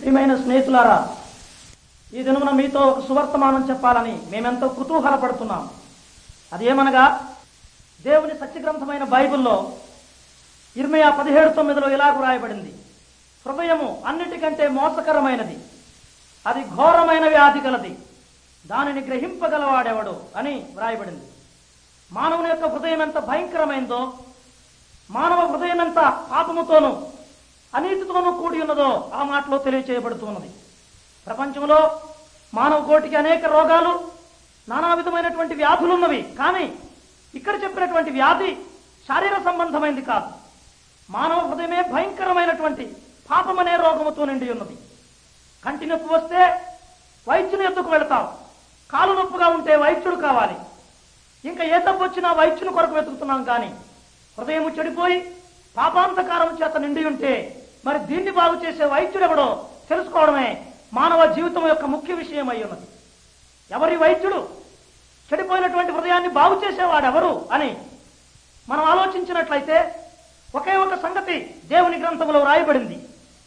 ప్రియమైన స్నేహితులారా ఈ దినమున మీతో ఒక సువర్తమానం చెప్పాలని మేమెంతో కుతూహలపడుతున్నాం అదేమనగా దేవుని సత్యగ్రంథమైన బైబిల్లో ఇర్మయా పదిహేడు తొమ్మిదిలో ఇలాగ రాయబడింది హృదయము అన్నిటికంటే మోసకరమైనది అది ఘోరమైన వ్యాధి కలది దానిని గ్రహింపగలవాడెవడు అని వ్రాయబడింది మానవుని యొక్క హృదయం ఎంత భయంకరమైందో మానవ హృదయం ఎంత పాపముతోనూ అనీతితోనూ కూడి ఉన్నదో ఆ మాటలో తెలియచేయబడుతున్నది ప్రపంచంలో మానవ కోటికి అనేక రోగాలు నానా విధమైనటువంటి వ్యాధులు ఉన్నవి కానీ ఇక్కడ చెప్పినటువంటి వ్యాధి శారీర సంబంధమైంది కాదు మానవ హృదయమే భయంకరమైనటువంటి పాపమనే రోగముతో నిండి ఉన్నది కంటి నొప్పి వస్తే వైద్యుని ఎద్దుకు వెళతాం కాలు నొప్పుగా ఉంటే వైద్యుడు కావాలి ఇంకా ఏ తప్పు వచ్చినా వైద్యుని కొరకు వెతుకుతున్నాం కానీ హృదయం చెడిపోయి పాపాంతకారం చేత నిండి ఉంటే మరి దీన్ని బాగు చేసే వైద్యుడు ఎవడో తెలుసుకోవడమే మానవ జీవితం యొక్క ముఖ్య విషయం అయి ఉన్నది ఎవరి వైద్యుడు చెడిపోయినటువంటి హృదయాన్ని బాగు చేసేవాడు ఎవరు అని మనం ఆలోచించినట్లయితే ఒకే ఒక సంగతి దేవుని గ్రంథంలో రాయబడింది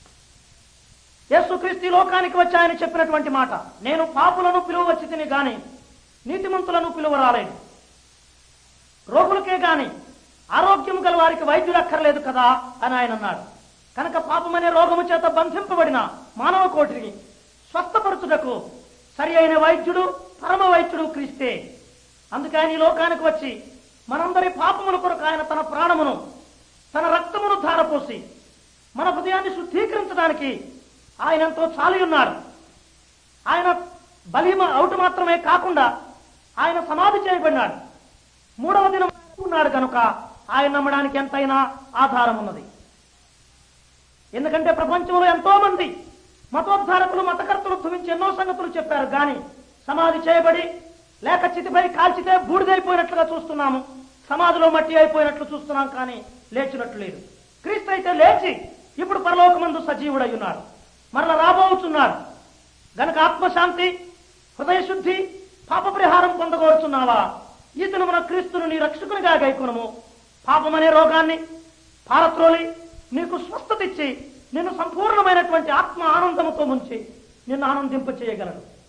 యేసుక్రీస్తు ఈ లోకానికి వచ్చి ఆయన చెప్పినటువంటి మాట నేను పాపులను పిలువచ్చి తిని గాని నీతిమంతులను పిలువ రాలేదు రోగులకే గాని ఆరోగ్యం గల వారికి వైద్యులు అక్కర్లేదు కదా అని ఆయన అన్నాడు కనుక పాపమనే రోగము చేత బంధింపబడిన మానవ కోటిని స్వస్థపరచుటకు సరి అయిన వైద్యుడు పరమ వైద్యుడు క్రీస్తే అందుకే ఆయన ఈ లోకానికి వచ్చి మనందరి పాపముల కొరకు ఆయన తన ప్రాణమును తన రక్తమును ధారపోసి మన హృదయాన్ని శుద్ధీకరించడానికి ఆయన ఎంతో చాలి ఉన్నాడు ఆయన బలి అవుట్ మాత్రమే కాకుండా ఆయన సమాధి చేయబడినాడు మూడవ దినం ఉన్నాడు కనుక ఆయన నమ్మడానికి ఎంతైనా ఆధారం ఉన్నది ఎందుకంటే ప్రపంచంలో ఎంతో మంది మతోద్ధారకులు మతకర్తలు ధృవించి ఎన్నో సంగతులు చెప్పారు కానీ సమాధి చేయబడి లేక చితిపై కాల్చితే బూడిదైపోయినట్లుగా చూస్తున్నాము సమాధిలో మట్టి అయిపోయినట్లు చూస్తున్నాం కానీ లేచినట్లు లేదు క్రీస్తు అయితే లేచి ఇప్పుడు పరలోకమందు సజీవుడై ఉన్నాడు మరల రాబోతున్నాడు గనక ఆత్మశాంతి హృదయ శుద్ధి పాప పరిహారం పొందగోరుచున్నావా ఈతను మన క్రీస్తును నీ రక్షకునిగా గైకునము పాపమనే రోగాన్ని పారత్రోలి నీకు స్వస్థత ఇచ్చి నిన్ను సంపూర్ణమైనటువంటి ఆత్మ ఆనందముతో ముంచి నిన్ను ఆనందింప చేయగలడు